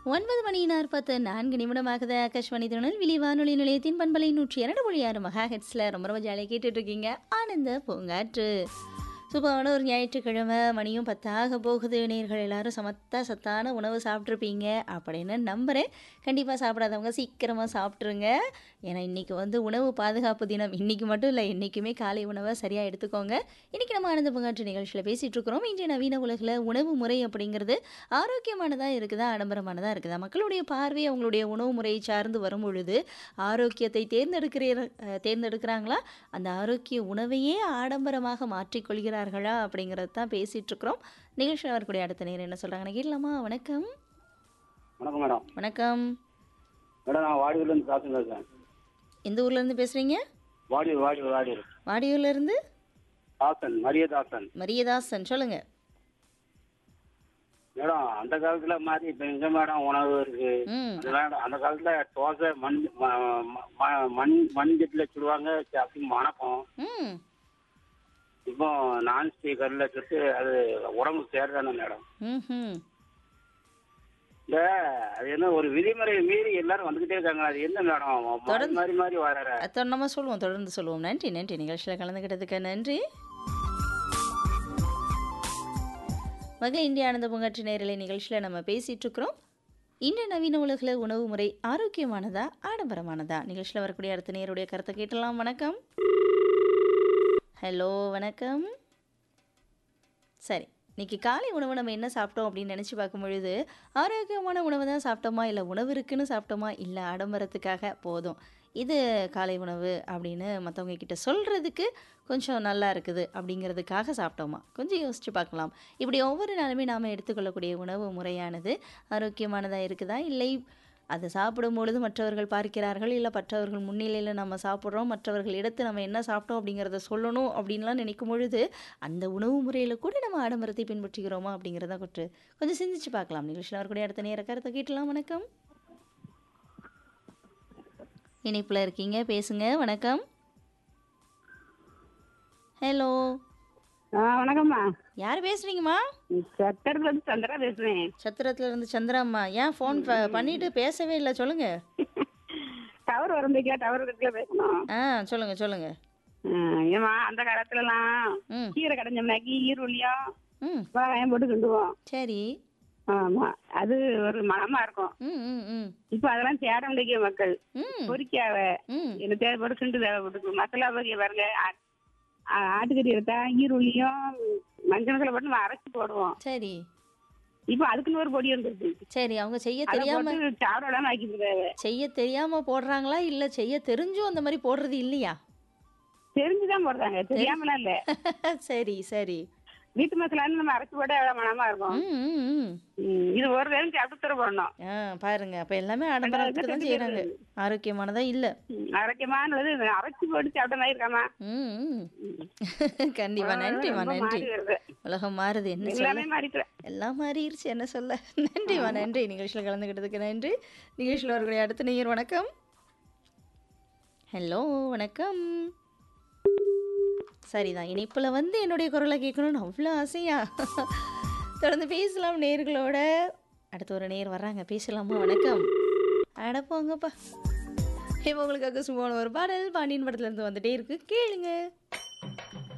ஒன்பது மணி நாற்பத்து நான்கு நிமிடமாகுது ஆகாஷ்வாணி திருநெல்வேலி வானொலி நிலையத்தின் பண்பலை நூற்றி இரண்டு புள்ளி ஆறு மகா ஹெட்ஸில் ரொம்ப ரொம்ப ஜாலியாக கேட்டுட்டு இருக்கீங்க ஆனந்த பூங்காற்று சூப்பரான ஒரு ஞாயிற்றுக்கிழமை மணியும் பத்தாக போகுது நேர்கள் எல்லாரும் சமத்தா சத்தான உணவு சாப்பிட்ருப்பீங்க அப்படின்னு நம்புகிறேன் கண்டிப்பாக சாப்பிடாதவங்க சீக்கிரமாக சாப்பிட்ருங்க ஏன்னா இன்றைக்கி வந்து உணவு பாதுகாப்பு தினம் இன்றைக்கி மட்டும் இல்லை என்றைக்குமே காலை உணவை சரியாக எடுத்துக்கோங்க இன்றைக்கி நம்ம ஆனந்த பங்காற்று நிகழ்ச்சியில் பேசிகிட்டு இருக்கிறோம் இன்றைய நவீன உலகில் உணவு முறை அப்படிங்கிறது ஆரோக்கியமானதாக இருக்குதா ஆடம்பரமானதாக இருக்குதா மக்களுடைய பார்வை அவங்களுடைய உணவு முறையை சார்ந்து வரும் பொழுது ஆரோக்கியத்தை தேர்ந்தெடுக்கிற அஹ், தேர்ந்தெடுக்கிறாங்களா அந்த ஆரோக்கிய உணவையே ஆடம்பரமாக மாற்றிக்கொள்கிறார்களா அப்படிங்கிறது தான் பேசிகிட்டு இருக்கிறோம் நிகழ்ச்சியில் வரக்கூடிய அடுத்த நேரம் என்ன சொல்கிறாங்கன்னு கேட்கலாமா வணக்கம் வணக்கம் மேடம் வணக்கம் மேடம் நான் வாடியூர்லேருந்து தாசன் பேசுகிறேன் எந்த ஊர்லேருந்து பேசுகிறீங்க வாடியூர் வாடியூர் வாடியூர் வாடியூர்லேருந்து தாசன் மரிய தாசன் மரியதாசன் சொல்லுங்கள் மேடம் அந்த காலத்துல மாதிரி இப்போ எங்க மேடம் உணவு இருக்கு ம் அந்த மேடம் அந்த காலத்துல தோசை மண் ம- ம- ம- மண் மண் சட்டியில் சுடுவாங்க சரி, அப்படி மணக்கும் ம் இப்போ நான் ஸ்பீக்கரில் சுட்டு அது உடம்புக்கு சேருதானே மேடம் ம் இந்த அது என்ன ஒரு விதிமுறையை மீறி எல்லாரும் வந்துகிட்டே இருக்காங்க அது என்ன மேடம் மாறி மாறி மாறி வர அதான் நம்ம சொல்லுவோம் தொடர்ந்து சொல்லுவோம் நன்றி நன்றி நிகழ்ச்சியில் கலந்துக்கிட்டதுக்கு நன்றி மக இந்திய ஆனந்த பூங்காற்று நேரலை நிகழ்ச்சியில் நம்ம பேசிகிட்டு இருக்கிறோம் இந்த நவீன உலகில் உணவு முறை ஆரோக்கியமானதா ஆடம்பரமானதா நிகழ்ச்சியில் வரக்கூடிய அடுத்த நேருடைய கருத்தை கேட்டலாம் வணக்கம் ஹலோ வணக்கம் சரி இன்னைக்கு காலை உணவு நம்ம என்ன சாப்பிட்டோம் அப்படின்னு நினச்சி பார்க்கும் பொழுது ஆரோக்கியமான உணவு தான் சாப்பிட்டோமா இல்லை உணவு இருக்குன்னு சாப்பிட்டோமா இல்லை ஆடம்பரத்துக்காக போதும் இது காலை உணவு அப்படின்னு மற்றவங்க கிட்ட சொல்கிறதுக்கு கொஞ்சம் நல்லா இருக்குது அப்படிங்கிறதுக்காக சாப்பிட்டோமா கொஞ்சம் யோசித்து பார்க்கலாம் இப்படி ஒவ்வொரு நாளுமே நாம் எடுத்துக்கொள்ளக்கூடிய உணவு முறையானது ஆரோக்கியமானதாக இருக்குதா இல்லை அதை சாப்பிடும் பொழுது மற்றவர்கள் பார்க்கிறார்கள் இல்லை மற்றவர்கள் முன்னிலையில் நம்ம சாப்பிட்றோம் மற்றவர்கள் எடுத்து நம்ம என்ன சாப்பிட்டோம் அப்படிங்கிறத சொல்லணும் அப்படின்லாம் நினைக்கும் பொழுது அந்த உணவு முறையில் கூட நம்ம ஆடம்பரத்தை பின்பற்றுகிறோமா அப்படிங்கிறத கொஞ்சம் கொஞ்சம் சிந்திச்சு பார்க்கலாம் நிகழ்ச்சியில் வரக்கூடிய அடுத்த நேர கருத்தை கேட்டலாம் வணக்கம் இணைப்பில் இருக்கீங்க பேசுங்க வணக்கம் ஹலோ ஆ வணக்கம்மா யார் பேசுறீங்கம்மா சத்தரத்துல இருந்து சந்திரா பேசுறேன் சத்திரத்துல இருந்து சந்திராம்மா ஏன் ஃபோன் பண்ணிட்டு பேசவே இல்லை சொல்லுங்க டவர் வரம்பிக்கா டவர் இடத்துல பேசணும் ஆ சொல்லுங்க சொல்லுங்க ஆ, ஏம்மா அந்த காலத்துல எல்லாம் ம் கீரை கடைஞ்சோம்னாக்கி ஈருள்ளியும் ம் வெங்காயம் போட்டு கிண்டுவோம் சரி ஆமா அது ஒரு மனமா இருக்கும் ம் ம் ம் இப்ப அதெல்லாம் தேட முடிய மக்கள் ம் பொறிக்காவ ம் என்ன தேவைப்பட்டு கிண்டு தேவைப்பட்டு மசாலா பொரிய பாருங்க ஆ- ஆ- ஆட்டுக்கறி எடுத்தா ஈருள்ளியும் மஞ்சள் மசாலா போட்டு நம்ம அரைச்சி போடுவோம் சரி இப்ப அதுக்குன்னு ஒரு பொடி வந்துருது சரி அவங்க செய்ய அதை தெரியாம போட்டு சாப்பிடலாம் ஆக்கிட்டு செய்ய தெரியாம போடுறாங்களா இல்ல செய்ய தெரிஞ்சும் அந்த மாதிரி போடுறது இல்லையா தெரிஞ்சுதான் போடுறாங்க தெரியாமலாம் இல்ல சரி சரி வீட்டு மசாலான்னு நம்ம அரைச்சி போட்டா எவ்வளவு மனமா இருக்கும் ம் ம் ம் ம், இது ஒரு வேலை சாப்பிட்டு தர போடணும் ஆ பாருங்க அப்ப எல்லாமே ஆடம்பரத்துக்கு தான் செய்யறாங்க ஆரோக்கியமானதா இல்ல ம், அரைக்கமானது இது அரைச்சி போட்டு சாப்பிட்ட மாதிரி இருக்காமா ம் ம். கண்டிப்பா நன்றிம்மா ரொம்ப நன்றி மாறி வருது உலகம் மாறுது என்ன சொல்ல எல்லாமே மாறிட்டு எல்லாம் மாறிடுச்சு என்ன சொல்ல நன்றிம்மா நன்றி நிகழ்ச்சியில் கலந்துக்கிட்டதுக்கு நன்றி நிகழ்ச்சியில் வரக்கூடிய அடுத்த நேயர் வணக்கம் ஹலோ வணக்கம் சரிதான் இணைப்பில் வந்து என்னுடைய குரலை கேட்கணும்னு அவ்வளோ ஆசையா தொடர்ந்து பேசலாம் நேர்களோட அடுத்து ஒரு நேர் வர்றாங்க பேசலாமா வணக்கம் அட போங்கப்பா இப்போ உங்களுக்காக சும்மா ஒரு பாடல் பாண்டியன் படத்துலேருந்து வந்துட்டே இருக்கு கேளுங்க